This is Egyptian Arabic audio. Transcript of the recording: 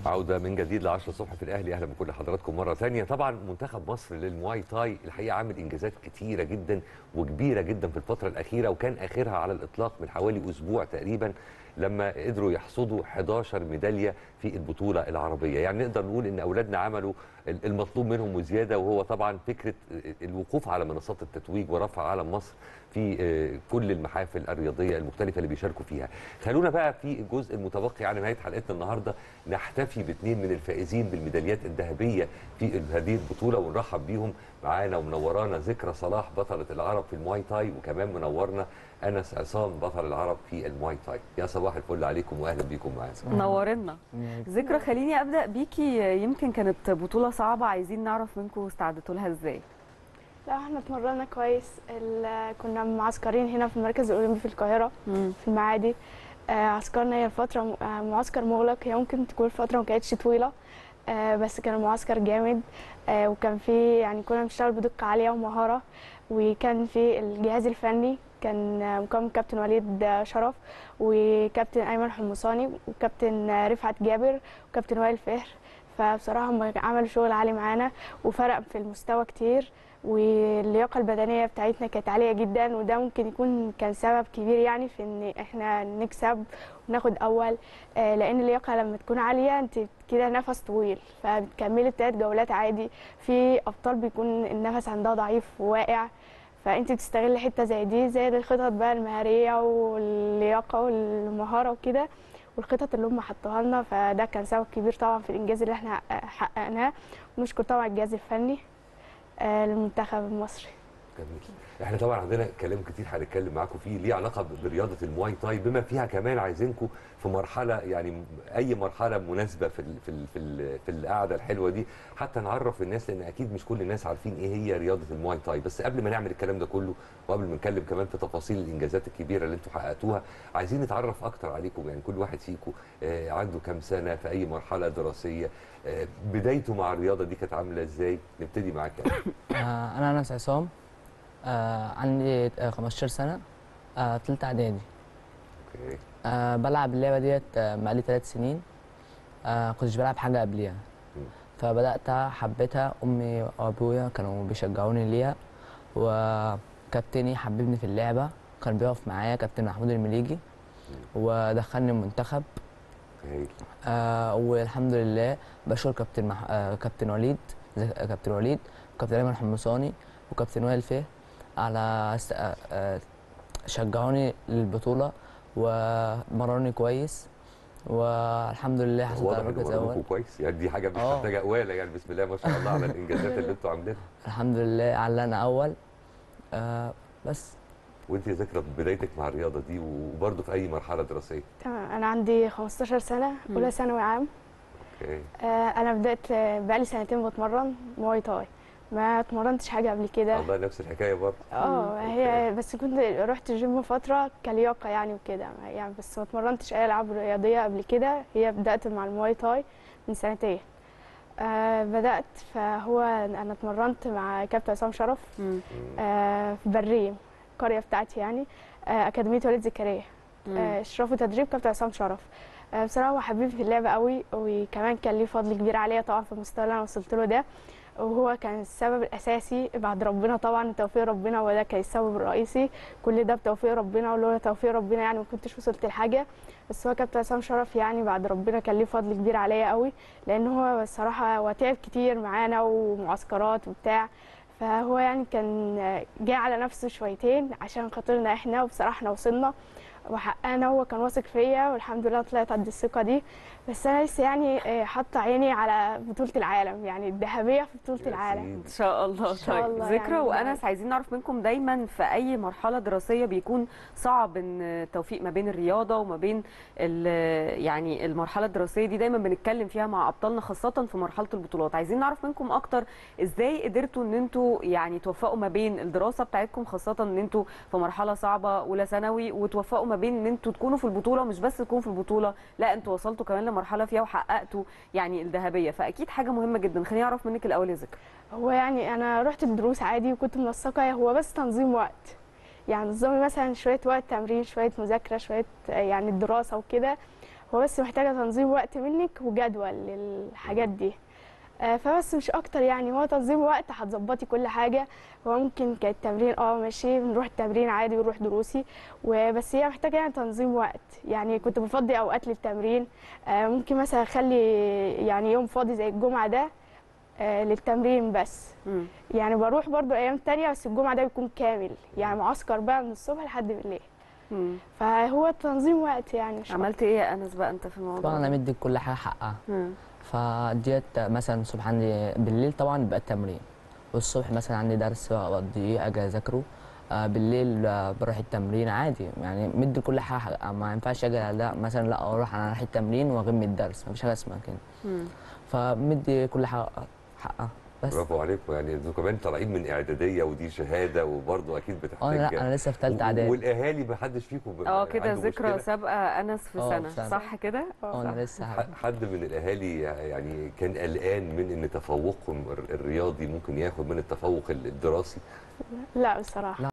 عودة من جديد ل 10 الصبح في الأهلي أهلا بكل حضراتكم مرة ثانية طبعا منتخب مصر للمواي تاي الحقيقة عامل إنجازات كتيرة جدا وكبيرة جدا في الفترة الأخيرة وكان آخرها على الإطلاق من حوالي أسبوع تقريبا لما قدروا يحصدوا 11 ميدالية في البطولة العربية يعني نقدر نقول إن أولادنا عملوا المطلوب منهم وزيادة وهو طبعا فكرة الوقوف على منصات التتويج ورفع علم مصر في كل المحافل الرياضيه المختلفه اللي بيشاركوا فيها. خلونا بقى في الجزء المتبقي على نهايه حلقتنا النهارده نحتفي باثنين من الفائزين بالميداليات الذهبيه في هذه البطوله ونرحب بيهم معانا ومنورانا ذكرى صلاح بطله العرب في المواي تاي وكمان منورنا انس عصام بطل العرب في المواي تاي. يا صباح الفل عليكم واهلا بيكم معانا. نورنا. ذكرى خليني ابدا بيكي يمكن كانت بطوله صعبه عايزين نعرف منكم استعدتوا لها ازاي. لا احنا اتمرنا كويس كنا معسكرين هنا في المركز الاولمبي في القاهره مم. في المعادي آه، عسكرنا هي الفتره آه، معسكر مغلق هي ممكن تكون الفتره ما كانتش طويله آه، بس كان معسكر جامد آه، وكان في يعني كنا بنشتغل بدقه عاليه ومهاره وكان في الجهاز الفني كان آه، مكون كابتن وليد آه، شرف وكابتن ايمن حمصاني وكابتن آه، رفعت جابر وكابتن وائل فهر فبصراحه هم عملوا شغل عالي معانا وفرق في المستوى كتير واللياقه البدنيه بتاعتنا كانت عاليه جدا وده ممكن يكون كان سبب كبير يعني في ان احنا نكسب وناخد اول آه، لان اللياقه لما تكون عاليه انت كده نفس طويل فبتكملي التلات جولات عادي في ابطال بيكون النفس عندها ضعيف وواقع فانت بتستغل حته زي دي زي الخطط بقى المهاريه واللياقه والمهاره وكده والخطط اللي هم حطوها لنا فده كان سبب كبير طبعا في الانجاز اللي احنا حققناه ونشكر طبعا الجهاز الفني آه، للمنتخب المصري جميل. احنا طبعا عندنا كلام كتير هنتكلم معاكم فيه ليه علاقه برياضه المواي تاي بما فيها كمان عايزينكم في مرحله يعني اي مرحله مناسبه في ال في ال في, ال في القعده الحلوه دي حتى نعرف الناس لان اكيد مش كل الناس عارفين ايه هي رياضه المواي تاي بس قبل ما نعمل الكلام ده كله وقبل ما نتكلم كمان في تفاصيل الانجازات الكبيره اللي انتم حققتوها عايزين نتعرف اكتر عليكم يعني كل واحد فيكم آه عنده كام سنه في اي مرحله دراسيه آه بدايته مع الرياضه دي كانت عامله ازاي نبتدي معاك يعني. آه، انا انس عصام آه، عندي آه، 15 سنه آه، في ثالثه اعدادي اوكي آه، بلعب اللعبه ديت آه، بقالي ثلاث سنين آه، كنتش بلعب حاجه قبليها مم. فبدات حبيتها امي وابويا كانوا بيشجعوني ليها وكابتني حببني في اللعبه كان بيقف معايا كابتن محمود المليجي ودخلني المنتخب هايل آه والحمد لله بشكر كابتن مح... آه كابتن وليد زي- آه، كابتن وليد وكابتن ايمن حمصاني وكابتن وائل فيه على است... آه آه شجعوني للبطوله ومرني كويس والحمد لله حصلت واضح على ان مركز مرنكم اول كويس يعني دي حاجه مش آه. محتاجه قواله يعني بسم الله ما شاء الله على الانجازات اللي انتوا عاملينها الحمد لله علقنا اول آه بس وانت يا ذكرى بدايتك مع الرياضه دي وبرضه في اي مرحله دراسيه تمام انا عندي 15 سنه اولى ثانوي عام اوكي آه، انا بدات آه، بقالي سنتين بتمرن مواي تاي ما اتمرنتش حاجه قبل كده الله نفس الحكايه برضه اه هي بس كنت رحت الجيم فتره كلياقه يعني وكده يعني بس ما اتمرنتش اي العاب رياضيه قبل كده هي بدات مع المواي تاي من سنتين آه بدات فهو انا اتمرنت مع كابتن عصام شرف مم. آه في بريم القريه بتاعتي يعني آه اكاديميه وليد زكريا آه، اشراف وتدريب كابتن عصام شرف آه، بصراحه هو حبيبي في اللعبه قوي وكمان كان ليه فضل كبير عليا طبعا في المستوى اللي انا وصلت له ده وهو كان السبب الاساسي بعد ربنا طبعا توفيق ربنا وده كان السبب الرئيسي كل ده بتوفيق ربنا ولولا توفيق ربنا يعني ما كنتش وصلت لحاجه بس هو كابتن عصام شرف يعني بعد ربنا كان ليه فضل كبير عليا قوي لان هو الصراحه هو تعب كتير معانا ومعسكرات وبتاع فهو يعني كان جاي على نفسه شويتين عشان خاطرنا احنا وبصراحه احنا وصلنا وحققنا هو كان واثق فيا والحمد لله طلعت قد الثقه دي بس انا لسه يعني آه، حاطه عيني على بطوله العالم يعني الذهبيه في بطوله يا العالم سيدي. ان شاء الله إن شاء طيب الله ذكرى يعني وانس عايزين نعرف منكم دايما في اي مرحله دراسيه بيكون صعب ان التوفيق ما بين الرياضه وما بين ال- يعني المرحله الدراسيه دي دايما بنتكلم فيها مع ابطالنا خاصه في مرحله البطولات عايزين نعرف منكم اكتر ازاي قدرتوا ان انتوا يعني توفقوا ما بين الدراسه بتاعتكم خاصه ان انتوا في مرحله صعبه اولى ثانوي وتوفقوا ما بين ان انتوا تكونوا في البطوله ومش بس تكونوا في البطوله لا انتوا وصلتوا كمان لمرحله فيها وحققتوا يعني الذهبيه فاكيد حاجه مهمه جدا خليني اعرف منك الاول يا ذكرى هو يعني انا رحت الدروس عادي وكنت منسقه هو بس تنظيم وقت يعني نظامي مثلا شويه وقت تمرين شويه مذاكره شويه يعني الدراسه وكده هو بس محتاجة تنظيم وقت منك وجدول للحاجات دي آه، فبس مش اكتر يعني هو تنظيم وقت هتظبطي كل حاجة هو ممكن كالتمرين اه ماشي بنروح التمرين عادي ونروح دروسي وبس هي محتاجة يعني تنظيم وقت يعني كنت بفضي اوقات للتمرين آه، ممكن مثلا اخلي يعني يوم فاضي زي الجمعة ده آه، للتمرين بس مم. يعني بروح برضو ايام تانية بس الجمعة ده بيكون كامل يعني معسكر بقى من الصبح لحد بالليل مم. فهو تنظيم وقت يعني مش عملت ايه يا انس بقى انت في الموضوع طبعا انا ده؟ مدي كل حاجه حقها مم. فديت مثلا الصبح عندي بالليل طبعا بيبقى التمرين والصبح مثلا عندي درس بقضيه اجي اذاكره آه، بالليل آه، بروح التمرين عادي يعني مدي كل حاجه حقها ما ينفعش اجي لا مثلا لا اروح انا رايح التمرين واغيب من الدرس مفيش حاجه اسمها كده مم. فمدي كل حاجه حقها بس برافو عليكم يعني انتوا كمان طالعين من اعداديه ودي شهاده وبرضه اكيد اه بتحتاج لا انا لسه في ثالثه و- اعدادي والاهالي ما حدش فيكم ب- اه كده عنده ذكرى مشكلة؟ سابقه انس في اه، سنه في سنة. صح كده اه انا لسه ح- حد من الاهالي يعني كان قلقان من ان تفوقهم الر- الرياضي ممكن ياخد من التفوق الدراسي لا بصراحة لا